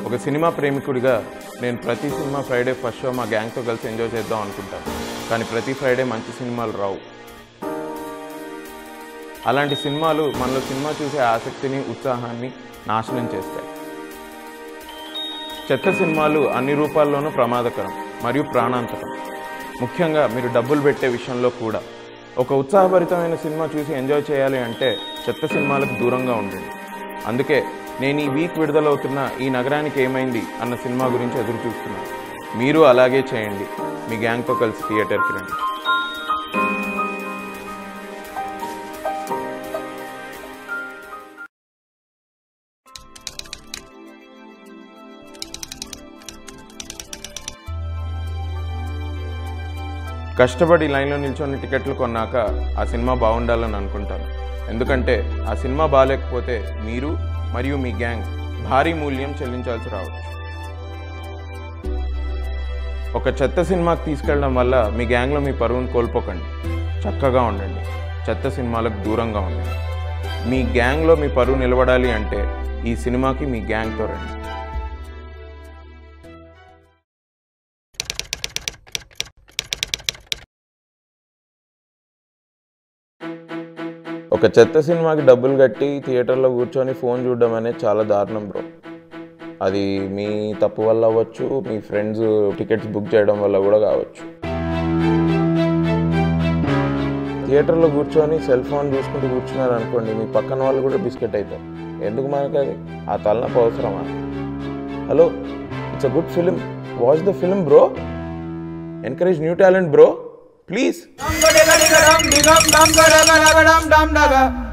ఒక సినిమా ప్రేమికుడిగా నేను ప్రతి సినిమా ఫ్రైడే ఫస్ట్ షో మా గ్యాంగ్తో కలిసి ఎంజాయ్ చేద్దాం అనుకుంటాను కానీ ప్రతి ఫ్రైడే మంచి సినిమాలు రావు అలాంటి సినిమాలు మనలో సినిమా చూసే ఆసక్తిని ఉత్సాహాన్ని నాశనం చేస్తాయి చెత్త సినిమాలు అన్ని రూపాల్లోనూ ప్రమాదకరం మరియు ప్రాణాంతకం ముఖ్యంగా మీరు డబ్బులు పెట్టే విషయంలో కూడా ఒక ఉత్సాహభరితమైన సినిమా చూసి ఎంజాయ్ చేయాలి అంటే చెత్త సినిమాలకు దూరంగా ఉండండి అందుకే నేను ఈ వీక్ విడుదలవుతున్న ఈ నగరానికి ఏమైంది అన్న సినిమా గురించి ఎదురు చూస్తున్నాను మీరు అలాగే చేయండి మీ గ్యాంగ్తో కలిసి థియేటర్కి రండి కష్టపడి లైన్లో నిల్చొని టికెట్లు కొన్నాక ఆ సినిమా బాగుండాలని అనుకుంటాను ఎందుకంటే ఆ సినిమా బాగాలేకపోతే మీరు మరియు మీ గ్యాంగ్ భారీ మూల్యం చెల్లించాల్సి రావచ్చు ఒక చెత్త సినిమాకి తీసుకెళ్ళడం వల్ల మీ గ్యాంగ్లో మీ పరువును కోల్పోకండి చక్కగా ఉండండి చెత్త సినిమాలకు దూరంగా ఉండండి మీ గ్యాంగ్లో మీ పరువు నిలబడాలి అంటే ఈ సినిమాకి మీ గ్యాంగ్తో రండి ఒక చెత్త సినిమాకి డబ్బులు కట్టి థియేటర్లో కూర్చొని ఫోన్ చూడడం అనేది చాలా దారుణం బ్రో అది మీ తప్పు వల్ల అవ్వచ్చు మీ ఫ్రెండ్స్ టికెట్స్ బుక్ చేయడం వల్ల కూడా కావచ్చు థియేటర్లో కూర్చొని సెల్ ఫోన్ చూసుకుంటూ కూర్చున్నారు అనుకోండి మీ పక్కన వాళ్ళు కూడా బిస్కెట్ అవుతారు ఎందుకు మనకు అది ఆ తలనొప్పి అవసరమా hello it's a good film watch the film bro encourage new talent bro please dum ga dum digam dum ga da ga da ga dum dum da ga